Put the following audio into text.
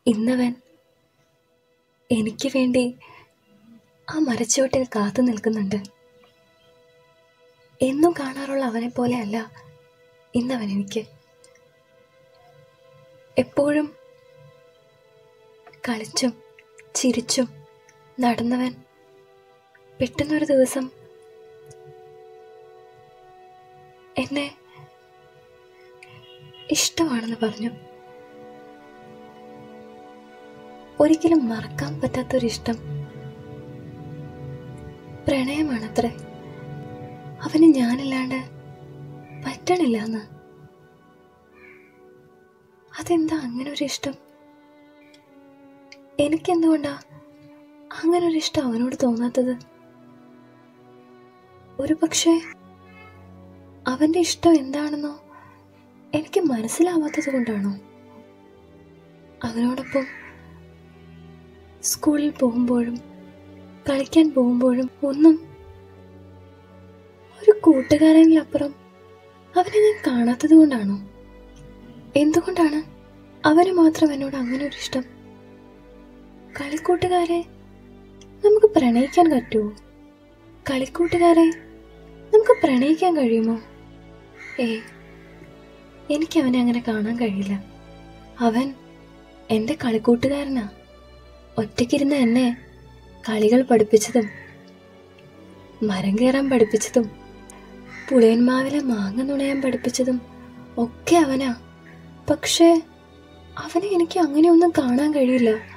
ഇന്നവൻ എനിക്ക് വേണ്ടി ആ മരച്ചുവട്ടിൽ കാത്തു നിൽക്കുന്നുണ്ട് എന്നും കാണാറുള്ള അവനെ പോലെ അല്ല ഇന്നവൻ എനിക്ക് എപ്പോഴും കളിച്ചും ചിരിച്ചും നടന്നവൻ പെട്ടെന്നൊരു ദിവസം എന്നെ ഇഷ്ടമാണെന്ന് പറഞ്ഞു ഒരിക്കലും മറക്കാൻ പറ്റാത്തൊരിഷ്ടം പ്രണയമാണത്രേ അവന് ഞാനില്ലാണ്ട് പറ്റണില്ല എന്ന് അതെന്താ അങ്ങനെ ഒരു ഇഷ്ടം എനിക്കെന്തുകൊണ്ടാ അങ്ങനെ ഒരു ഇഷ്ടം അവനോട് തോന്നാത്തത് ഒരു പക്ഷേ അവന്റെ ഇഷ്ടം എന്താണെന്നോ എനിക്ക് മനസ്സിലാവാത്തത് കൊണ്ടാണോ അവനോടൊപ്പം സ്കൂളിൽ പോകുമ്പോഴും കളിക്കാൻ പോകുമ്പോഴും ഒന്നും ഒരു കൂട്ടുകാരനിലപ്പുറം അവനെ ഞാൻ കാണാത്തത് കൊണ്ടാണോ എന്തുകൊണ്ടാണ് അവന് മാത്രം എന്നോട് അങ്ങനെ ഒരു ഇഷ്ടം കളിക്കൂട്ടുകാരെ നമുക്ക് പ്രണയിക്കാൻ പറ്റുമോ കളിക്കൂട്ടുകാരെ നമുക്ക് പ്രണയിക്കാൻ കഴിയുമോ ഏ എനിക്ക് അവനെ അങ്ങനെ കാണാൻ കഴിയില്ല അവൻ എൻ്റെ കളിക്കൂട്ടുകാരനാ ഒറ്റയ്ക്കിരുന്ന് എന്നെ കളികൾ പഠിപ്പിച്ചതും മരം കയറാൻ പഠിപ്പിച്ചതും പുളിയന്മാവിലെ മാങ്ങ നുണയാൻ പഠിപ്പിച്ചതും ഒക്കെ അവനാ പക്ഷേ അവനെ എനിക്ക് അങ്ങനെയൊന്നും കാണാൻ കഴിയില്ല